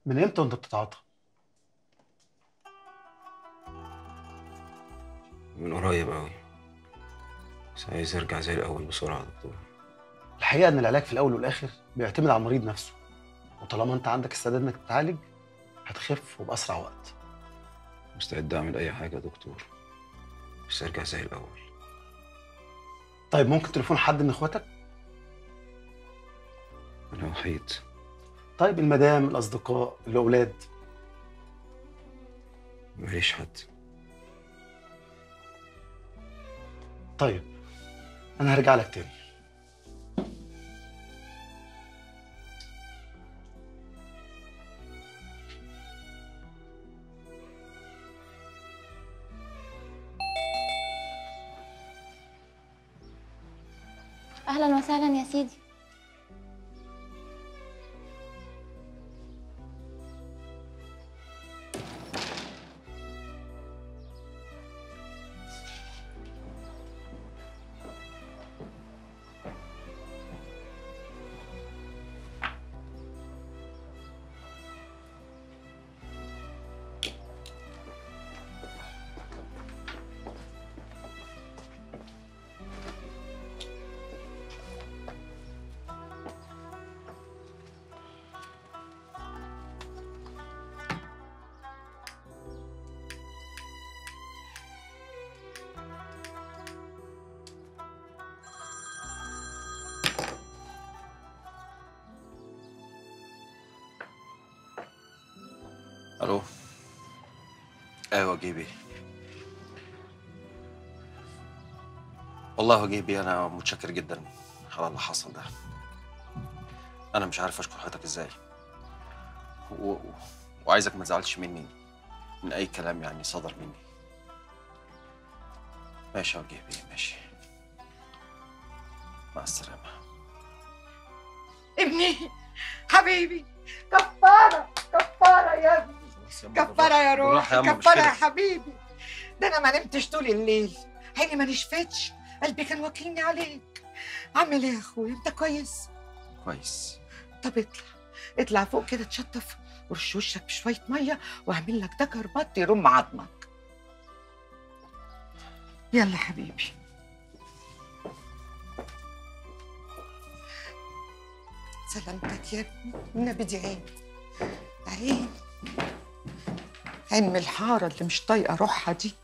من امتى وانت بتتعاطى من قريب قوي بس عايز ارجع زي الاول بسرعه يا دكتور الحقيقه ان العلاج في الاول والاخر بيعتمد على المريض نفسه وطالما انت عندك استعداد انك تتعالج هتخف وباسرع وقت مستعد اعمل اي حاجه يا دكتور بس ارجع زي الاول طيب ممكن تليفون حد من اخواتك انا وحيد طيب المدام الاصدقاء الاولاد ماليش حد طيب انا هرجع لك تاني اهلا وسهلا يا سيدي الو ايوه جيبي والله جيبي انا متشكر جدا على اللي حصل ده انا مش عارف اشكر حضرتك ازاي و... و- وعايزك ما تزعلش مني من اي كلام يعني صدر مني ماشي يا جيبي ماشي مع السلامه ابني حبيبي كفارة كفارة يا ابني كفارة يا بالراحة يا روحي أما، مش كفارة يا كده. حبيبي ده أنا ما نمتش طول الليل عيني ما نشفتش قلبي كان واكلني عليك عامل إيه يا أخويا أنت كويس كويس طب اطلع اطلع فوق كده تشطف ورش وشك بشوية مية واعمل لك ده كربات يرم عظمك يلا حبيبي سلامتك يا ابني النبي دي عين عين عين من الحارة اللي مش طايقة روحها دي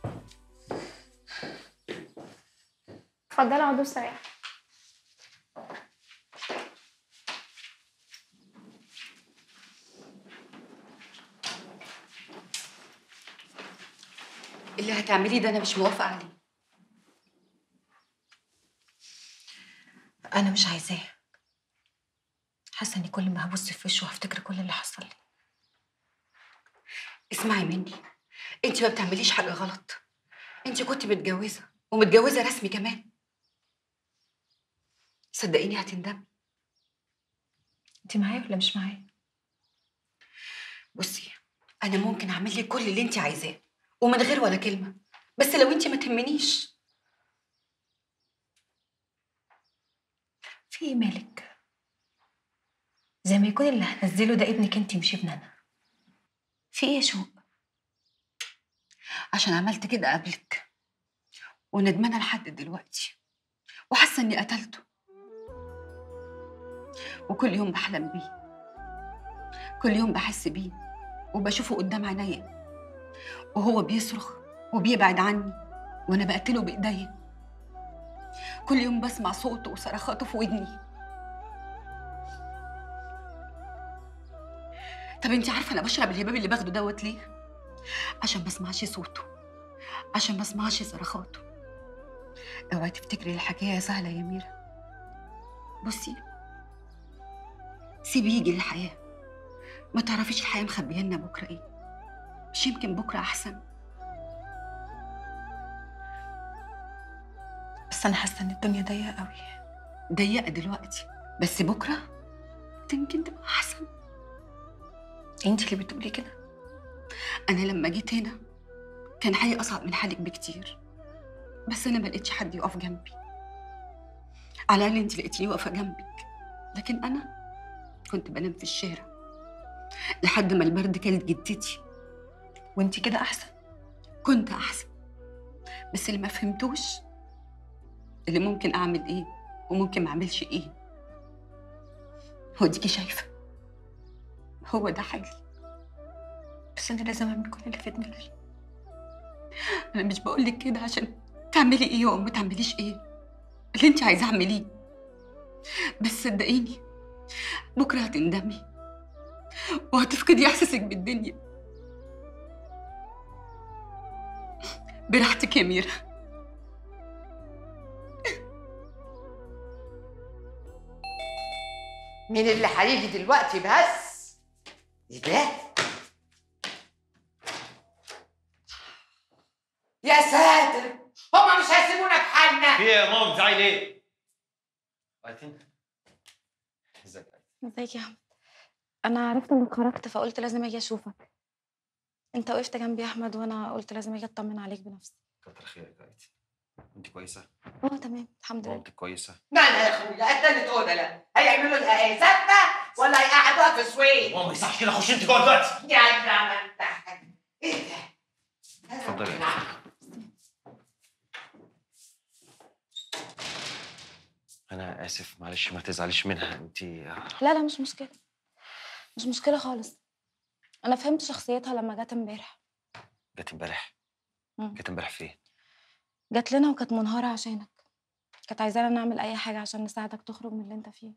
اتفضلوا اقعدوا استريحوا اللي هتعمليه ده انا مش موافقه عليه انا مش عايزاه حاسه اني كل ما هبص في وشه هفتكر كل اللي حصل لي اسمعي مني انت ما بتعمليش حاجه غلط انت كنت متجوزه ومتجوزه رسمي كمان صدقيني هتندمي انت معايا ولا مش معايا بصي انا ممكن اعمل لك كل اللي انت عايزاه ومن غير ولا كلمه بس لو انت ما تهمنيش في ايه مالك زي ما يكون اللي هنزله ده ابنك انت مش ابن انا في ايه يا شوق عشان عملت كده قبلك وندمانه لحد دلوقتي وحاسه اني قتلته وكل يوم بحلم بيه كل يوم بحس بيه وبشوفه قدام عينيا وهو بيصرخ وبيبعد عني وانا بقتله بايديا كل يوم بسمع صوته وصرخاته في ودني طب انت عارفه انا بشرب الهباب اللي باخده دوت ليه عشان ما اسمعش صوته عشان ما اسمعش صرخاته اوعي تفتكري الحكايه سهله يا ميرا بصي سيبي يجي للحياه ما تعرفيش الحياه مخبيه لنا بكره ايه مش يمكن بكره احسن بس انا حاسه ان الدنيا ضيقه قوي ضيقه دلوقتي بس بكره يمكن تبقى احسن انت اللي بتقولي كده انا لما جيت هنا كان حالي اصعب من حالك بكتير بس انا ما لقيتش حد يقف جنبي على الاقل انت لقيتيني واقفه جنبك لكن انا كنت بنام في الشارع لحد ما البرد كانت جدتي وانت كده احسن كنت احسن بس اللي ما فهمتوش اللي ممكن اعمل ايه وممكن ما اعملش ايه هو ديكي شايفه هو ده حالي بس انا لازم اعمل كل اللي في دماغي انا مش بقول لك كده عشان تعملي ايه او ما تعمليش ايه اللي انت عايزه اعمليه بس صدقيني بكره هتندمي وهتفقدي احساسك بالدنيا براحتك يا ميرا مين اللي هيجي دلوقتي بس ايه ده يا ساتر هما مش هيسيبونا في حالنا في ايه يا ماما بتزعلي ليه؟ ايتين ازيك ازيك يا احمد انا عرفت انك خرجت فقلت لازم اجي اشوفك انت وقفت جنبي يا احمد وانا قلت لازم اجي اطمن عليك بنفسي كتر خيرك يا ايتين انت كويسه؟ اه تمام الحمد لله مامتك كويسه؟ لا لا يا اخويا التالت اوضه لا هيعملوا لها ايه سته ولا هيقعدوها في سويد ماما ما يصحش كده خش انت جوه دلوقتي يا جماعه انت ايه ده اتفضلي يا ايتين انا اسف معلش ما تزعليش منها انت لا لا مش مشكله مش مشكله خالص انا فهمت شخصيتها لما جت امبارح جت امبارح مم. جت امبارح فين؟ جت لنا وكانت منهارة عشانك كانت عايزانا نعمل أي حاجة عشان نساعدك تخرج من اللي أنت فيه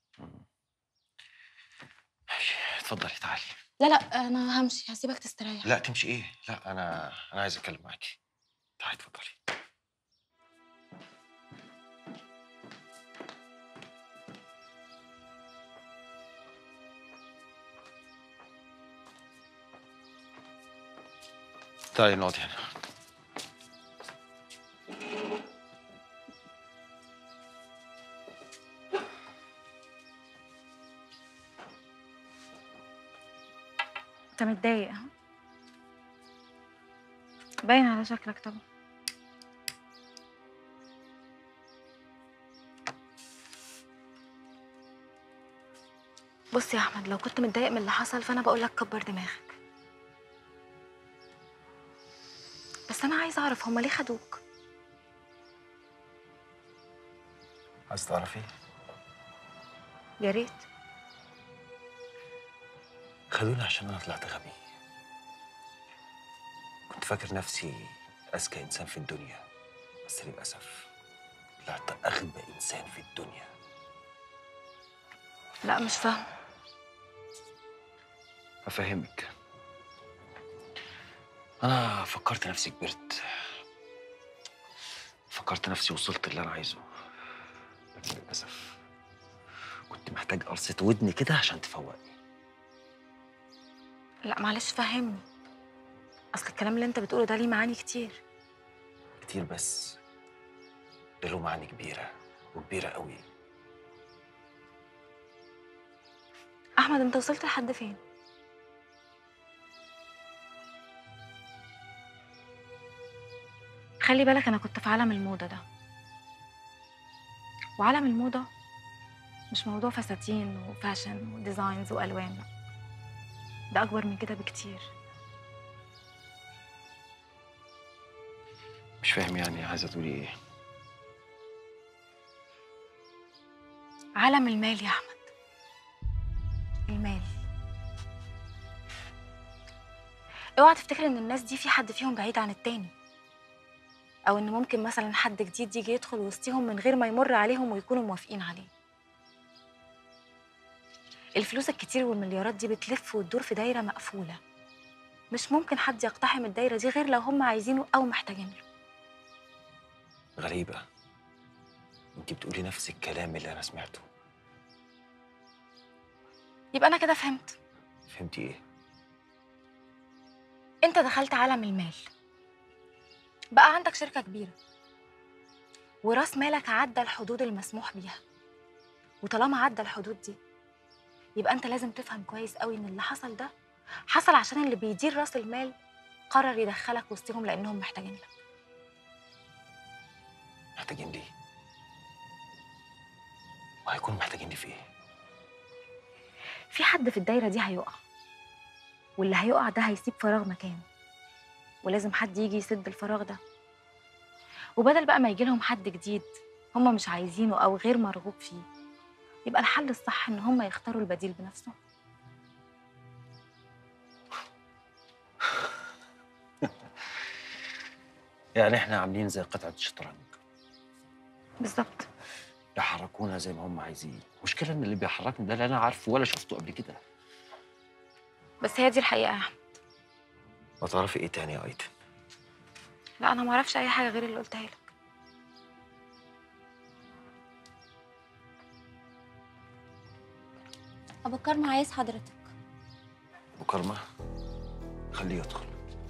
ماشي اتفضلي تعالي لا لا أنا همشي هسيبك تستريح لا تمشي ايه؟ لا انا انا عايز اتكلم معاكي تعالي اتفضلي تعالي نقعد هنا أنت متضايق ها؟ باين على شكلك طبعا بص يا أحمد لو كنت متضايق من اللي حصل فأنا بقول لك كبر دماغك بس أنا عايزة أعرف هما ليه خدوك؟ عايز تعرفي؟ يا ريت خدوني عشان انا طلعت غبي كنت فاكر نفسي اذكى انسان في الدنيا بس للاسف طلعت اغبى انسان في الدنيا لا مش فاهم افهمك انا فكرت نفسي كبرت فكرت نفسي وصلت اللي انا عايزه لكن للاسف كنت محتاج قرصة ودني كده عشان تفوقني لا معلش فهمني أصل الكلام اللي أنت بتقوله ده ليه معاني كتير كتير بس ده له معاني كبيرة وكبيرة قوي أحمد أنت وصلت لحد فين؟ خلي بالك أنا كنت في عالم الموضة ده وعالم الموضة مش موضوع فساتين وفاشن وديزاينز وألوان لا ده أكبر من كده بكتير مش فاهم يعني عايزة تقولي ايه عالم المال يا أحمد المال اوعى تفتكر ان الناس دي في حد فيهم بعيد عن التاني او ان ممكن مثلا حد جديد يجي يدخل وسطيهم من غير ما يمر عليهم ويكونوا موافقين عليه الفلوس الكتير والمليارات دي بتلف وتدور في دايرة مقفولة مش ممكن حد يقتحم الدايرة دي غير لو هم عايزينه أو محتاجين له غريبة انت بتقولي نفس الكلام اللي انا سمعته يبقى أنا كده فهمت فهمتي ايه انت دخلت عالم المال بقى عندك شركة كبيرة وراس مالك عدى الحدود المسموح بيها وطالما عدى الحدود دي يبقى انت لازم تفهم كويس قوي ان اللي حصل ده حصل عشان اللي بيدير راس المال قرر يدخلك وسطهم لانهم محتاجين لك محتاجين ليه وهيكونوا محتاجين لي في ايه في حد في الدايرة دي هيقع واللي هيقع ده هيسيب فراغ مكانه ولازم حد يجي يسد الفراغ ده وبدل بقى ما يجي لهم حد جديد هم مش عايزينه او غير مرغوب فيه يبقى الحل الصح ان هم يختاروا البديل بنفسهم يعني احنا عاملين زي قطعه شطرنج بالظبط يحركونا زي ما هم عايزين المشكله ان اللي بيحركني ده لا انا عارفه ولا شفته قبل كده بس هي دي الحقيقه يا احمد ما تعرفي ايه تاني يا ايتن لا انا ما اعرفش اي حاجه غير اللي قلتها لك ابو كرم عايز حضرتك مكرمه خليه يدخل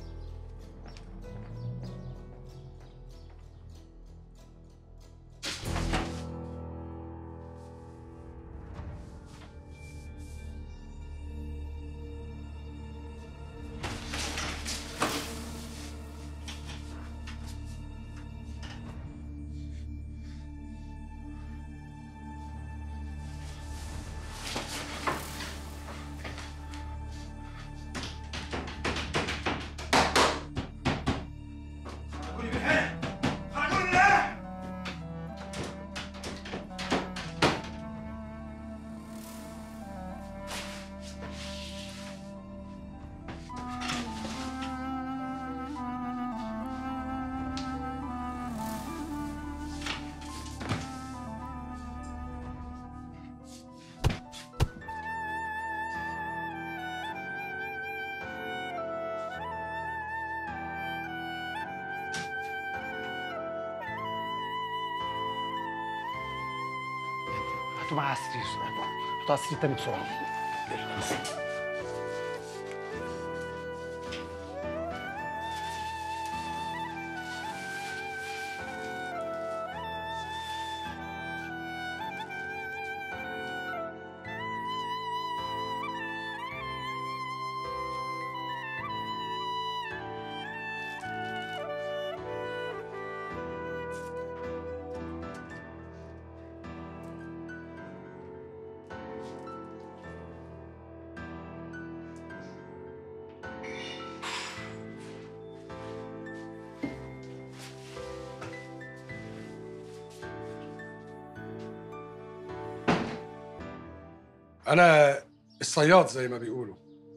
هاتوا معايا على السرير هاتوا على السرير تاني بسرعه انا الصياد زي ما بيقولوا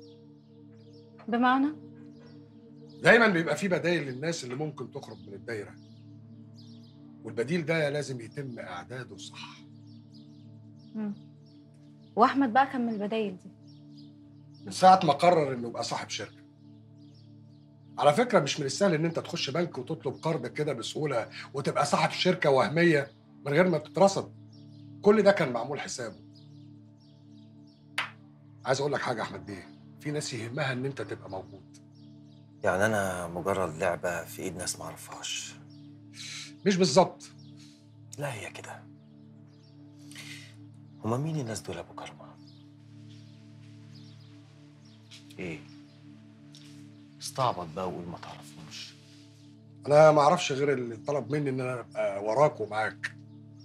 بمعنى دايما بيبقى في بدايل للناس اللي ممكن تخرج من الدايره والبديل ده لازم يتم اعداده صح مم. واحمد بقى كان من البدايل دي من ساعه ما قرر انه يبقى صاحب شركه على فكره مش من السهل ان انت تخش بنك وتطلب قرض كده بسهوله وتبقى صاحب شركه وهميه من غير ما تترصد كل ده كان معمول حسابه عايز اقول لك حاجه يا احمد بيه في ناس يهمها ان انت تبقى موجود يعني انا مجرد لعبه في ايد ناس ما اعرفهاش مش بالظبط لا هي كده هما مين الناس دول يا ابو كرمه ايه استعبط بقى وقول ما تعرفهمش انا ما اعرفش غير اللي طلب مني ان انا ابقى وراك ومعاك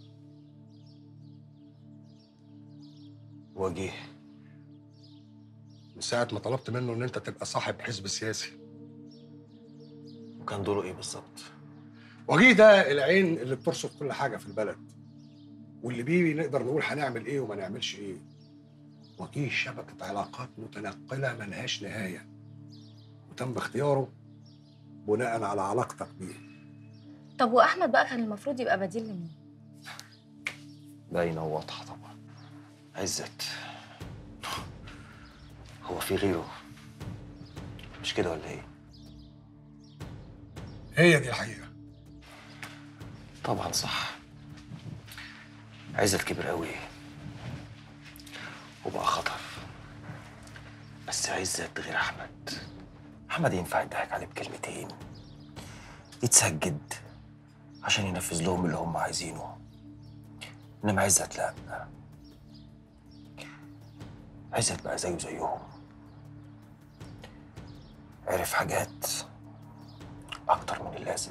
وجيه من ساعه ما طلبت منه ان انت تبقى صاحب حزب سياسي وكان دوره ايه بالظبط وجيه ده العين اللي بترصد كل حاجه في البلد واللي بيه نقدر نقول هنعمل ايه وما نعملش ايه وجيه شبكه علاقات متنقله ملهاش نهايه وتم اختياره بناء على علاقتك بيه طب واحمد بقى كان المفروض يبقى بديل لمين باينه وواضحه طبعا عزت هو في غيره مش كده ولا ايه هي دي الحقيقه طبعا صح عزت كبر قوي وبقى خطر بس عزت غير احمد احمد ينفع يضحك عليه بكلمتين يتسجد عشان ينفذ لهم اللي هم عايزينه انما عزت لا عزت بقى زيه زيهم عرف حاجات اكتر من اللازم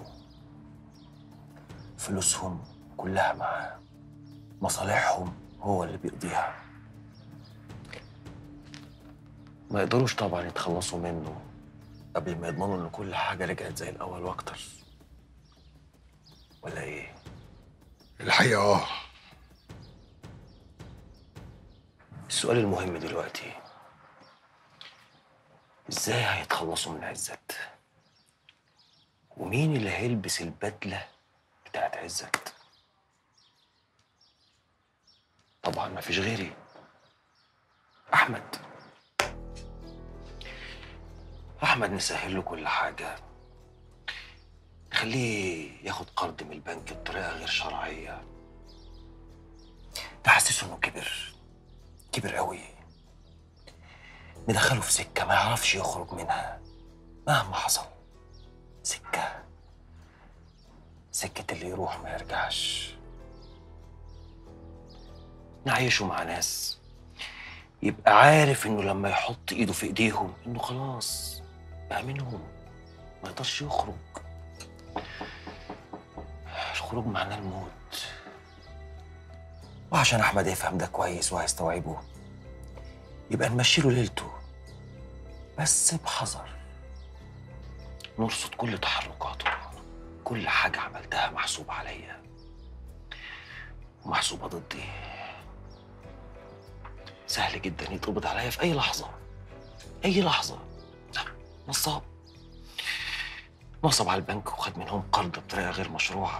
فلوسهم كلها معاه مصالحهم هو اللي بيقضيها ما يقدروش طبعا يتخلصوا منه قبل ما يضمنوا ان كل حاجه رجعت زي الاول واكتر ولا ايه الحقيقه اه السؤال المهم دلوقتي ازاي هيتخلصوا من عزت ومين اللي هيلبس البدله بتاعت عزت طبعا ما فيش غيري احمد احمد نسهل له كل حاجه نخليه ياخد قرض من البنك بطريقه غير شرعيه نحسسه انه كبر كبر قوي ندخله في سكه ما يعرفش يخرج منها مهما حصل سكه سكه اللي يروح ما يرجعش نعيشه مع ناس يبقى عارف انه لما يحط ايده في ايديهم انه خلاص بقى منهم ما يقدرش يخرج الخروج معناه الموت وعشان احمد يفهم ده كويس وهيستوعبه يبقى نمشي له ليلته بس بحذر نرصد كل تحركاته كل حاجة عملتها محسوبة عليا ومحسوبة ضدي سهل جدا يتقبض عليا في أي لحظة أي لحظة نصاب نصب على البنك وخد منهم قرض بطريقة غير مشروعة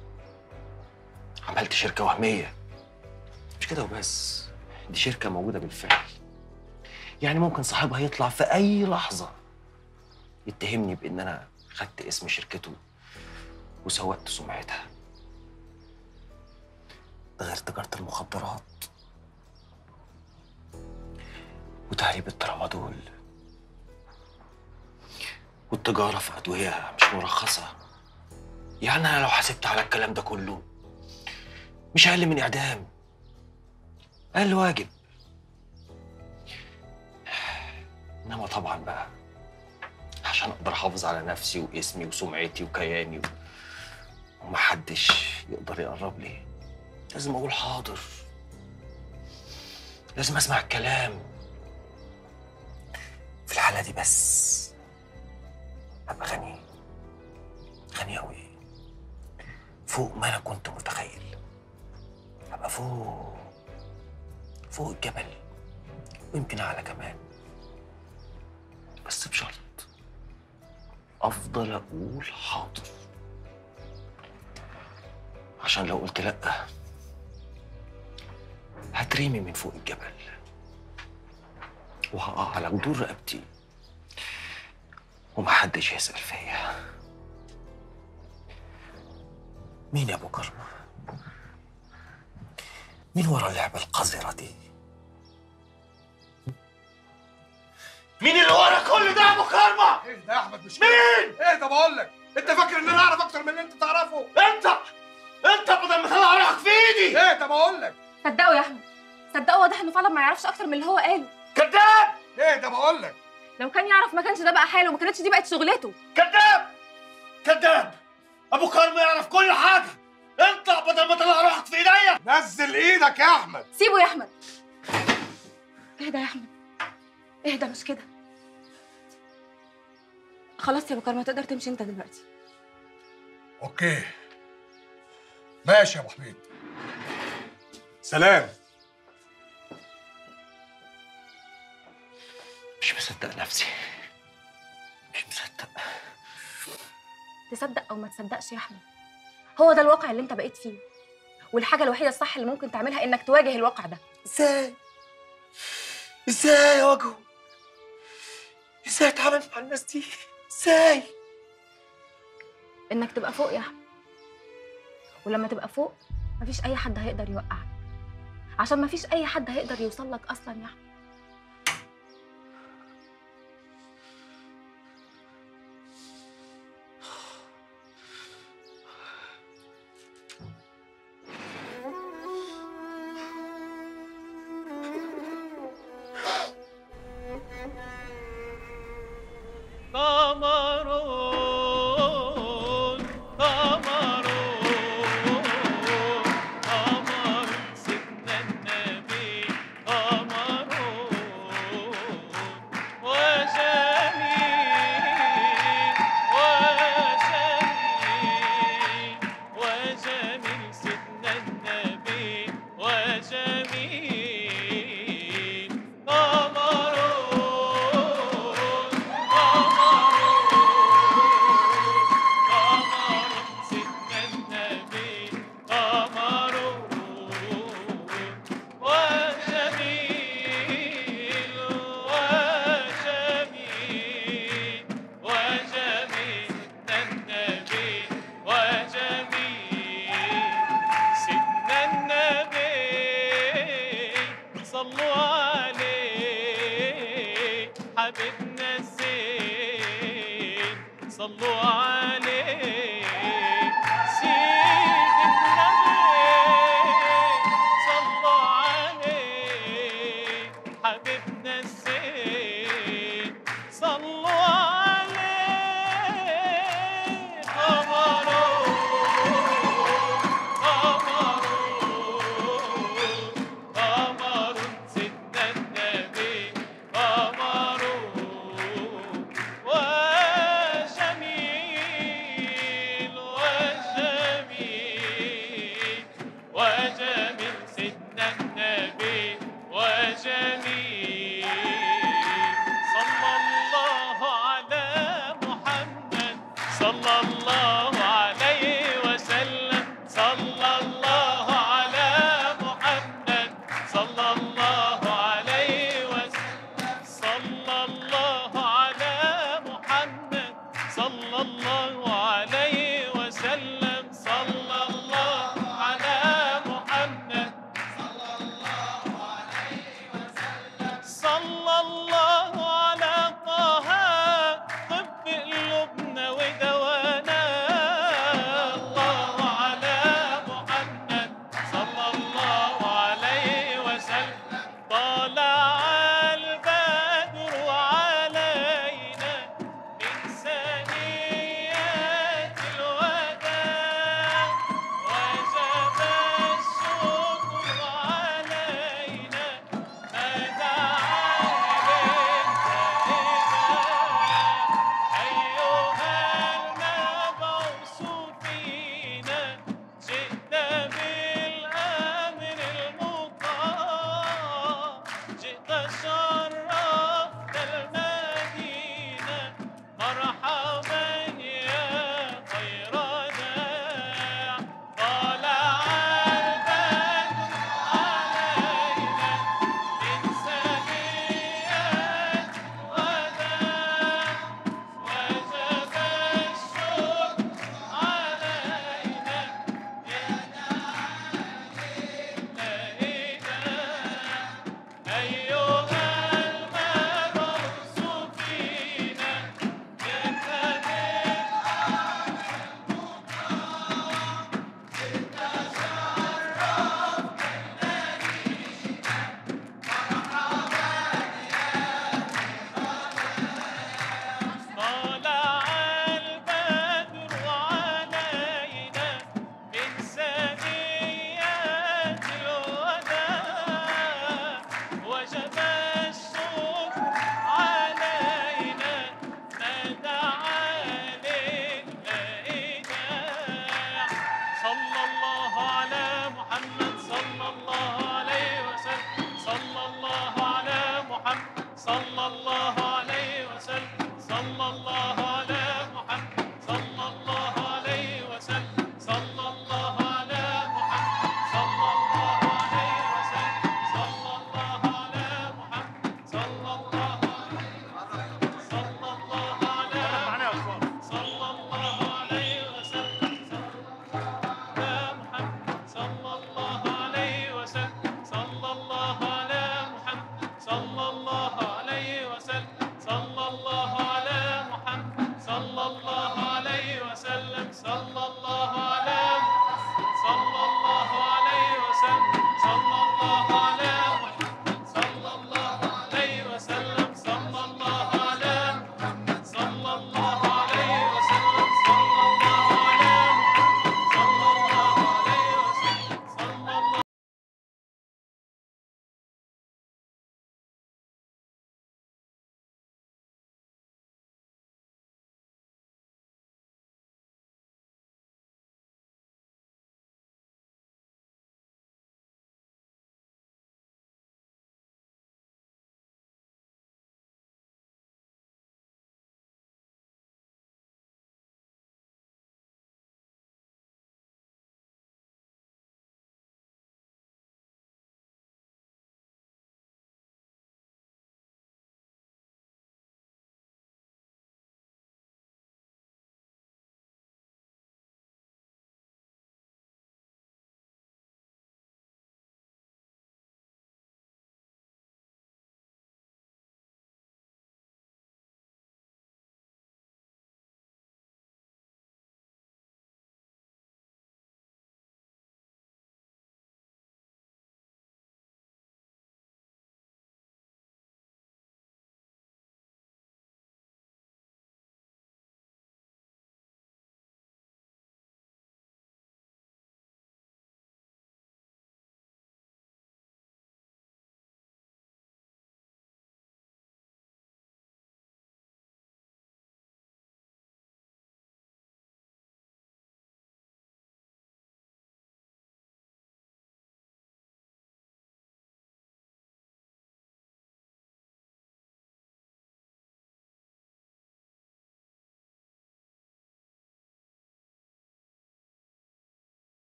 عملت شركة وهمية مش كده وبس دي شركة موجودة بالفعل يعني ممكن صاحبها يطلع في أي لحظة يتهمني بإن أنا خدت اسم شركته وسوقت سمعتها ده غير تجارة المخدرات وتهريب الترامادول والتجارة في أدوية مش مرخصة يعني أنا لو حسبت على الكلام ده كله مش أقل من إعدام أقل واجب إنما طبعا بقى عشان أقدر أحافظ على نفسي واسمي وسمعتي وكياني و... ومحدش يقدر يقرب لي لازم أقول حاضر لازم أسمع الكلام في الحالة دي بس أبقى غني غني أوي فوق ما أنا كنت متخيل أبقى فوق فوق الجبل ويمكن أعلى كمان بس بشرط أفضل أقول حاضر عشان لو قلت لأ هترمي من فوق الجبل وهقع على جدور رقبتي ومحدش يسأل فيا مين يا أبو كرمة؟ مين ورا اللعبة القذرة دي؟ مين اللي ورا كل ده يا أبو كرمة؟ ايه ده يا احمد مش مين؟ ايه ده بقول لك انت فاكر ان انا اعرف اكتر من اللي انت تعرفه أنت أنت بدل ما تطلع روحك في إيدي ايه ده بقول لك صدقوا يا احمد صدقوا واضح انه فعلا ما يعرفش اكتر من اللي هو قاله كذاب ايه ده بقول لك لو كان يعرف ما كانش ده بقى حاله وما كانتش دي بقت شغلته كذاب كذاب أبو كرمة يعرف كل حاجة أنت بدل ما تطلع روحك في إيديا نزل ايدك يا احمد سيبه يا احمد اهدى يا احمد اهدى مش كده خلاص يا ابو كرمه تقدر تمشي انت دلوقتي اوكي ماشي يا ابو حميد سلام مش مصدق نفسي مش مصدق تصدق او ما تصدقش يا احمد هو ده الواقع اللي انت بقيت فيه والحاجه الوحيده الصح اللي ممكن تعملها انك تواجه الواقع ده ازاي ازاي اواجهه ازاي اتعامل مع الناس دي ازاي انك تبقى فوق يا احمد ولما تبقى فوق مفيش اي حد هيقدر يوقعك عشان مفيش اي حد هيقدر يوصل لك اصلا يا احمد قمرون قمرون قمر سيدنا النبي قمرون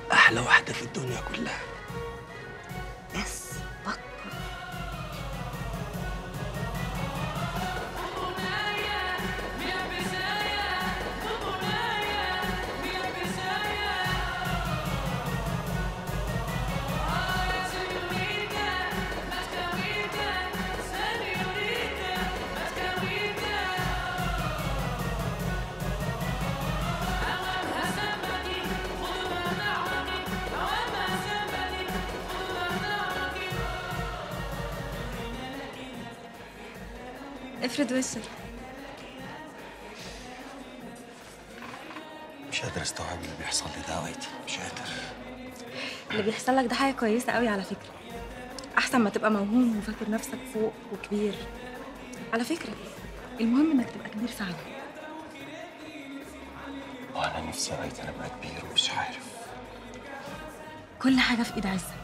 احلى واحده في الدنيا كلها بس بطل افرد وشك مش قادر استوعب اللي بيحصل لي ده اوقاتي مش قادر اللي بيحصل لك ده حاجه كويسه قوي على فكره احسن ما تبقى موهوم وفاكر نفسك فوق وكبير على فكره المهم انك تبقى كبير فعلا وانا نفسي اوقات انا ابقى كبير ومش عارف كل حاجه في ايد عزت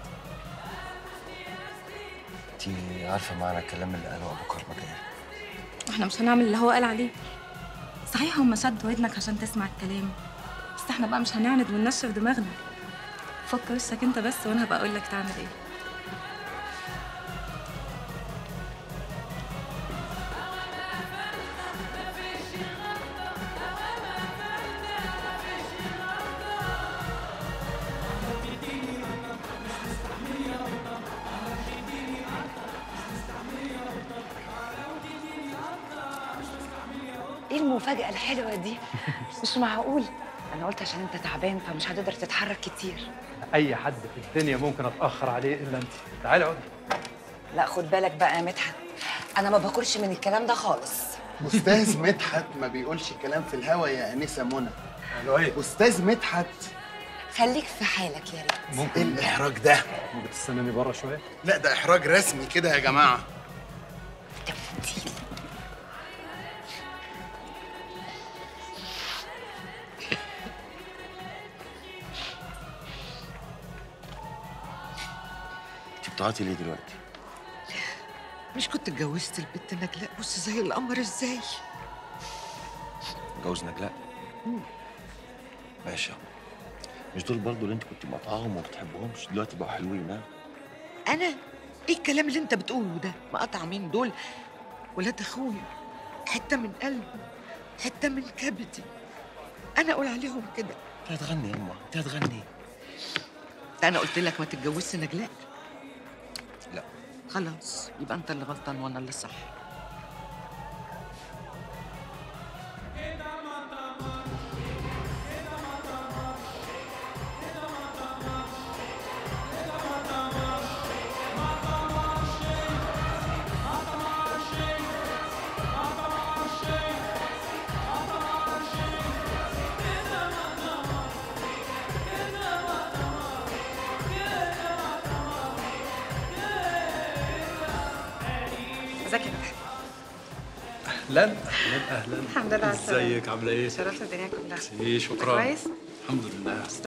انت عارفه معنى الكلام اللي قاله ابو كرمه ده إيه؟ واحنا مش هنعمل اللي هو قال عليه صحيح هم شدوا ودنك عشان تسمع الكلام بس احنا بقى مش هنعند وننشف دماغنا فك وشك انت بس وانا هبقى اقول لك تعمل ايه ايه المفاجأة الحلوة دي؟ مش معقول أنا قلت عشان أنت تعبان فمش هتقدر تتحرك كتير اي حد في الدنيا ممكن اتاخر عليه الا انت تعالي اقعدي لا خد بالك بقى يا مدحت أنا ما باكلش من الكلام ده خالص استاذ مدحت ما بيقولش كلام في الهوا يا انسه منى قالوا ايه استاذ مدحت خليك في حالك يا ريت ايه الاحراج ده ممكن تستناني بره شويه لا ده احراج رسمي كده يا جماعه تفتيل انت بتعيطي ليه دلوقتي مش كنت اتجوزت البت نجلاء بص زي القمر ازاي جوز نجلاء ماشي مش دول برضو اللي انت كنت مقطعاهم وما بتحبهمش دلوقتي بقوا حلوين ها انا ايه الكلام اللي انت بتقوله ده مقطع مين دول ولاد اخويا حته من قلبي حته من كبدي انا اقول عليهم كده انت هتغني يا امه انت هتغني ده انا قلت لك ما تتجوزش نجلاء لا. خلاص يبقى انت اللي غلطان وانا اللي صح ازيك يا مدحت اهلا اهلا اهلا الحمد لله على السلامة. ازيك عامله ايه شرفت الدنيا كلها ايه شكرا كويس الحمد لله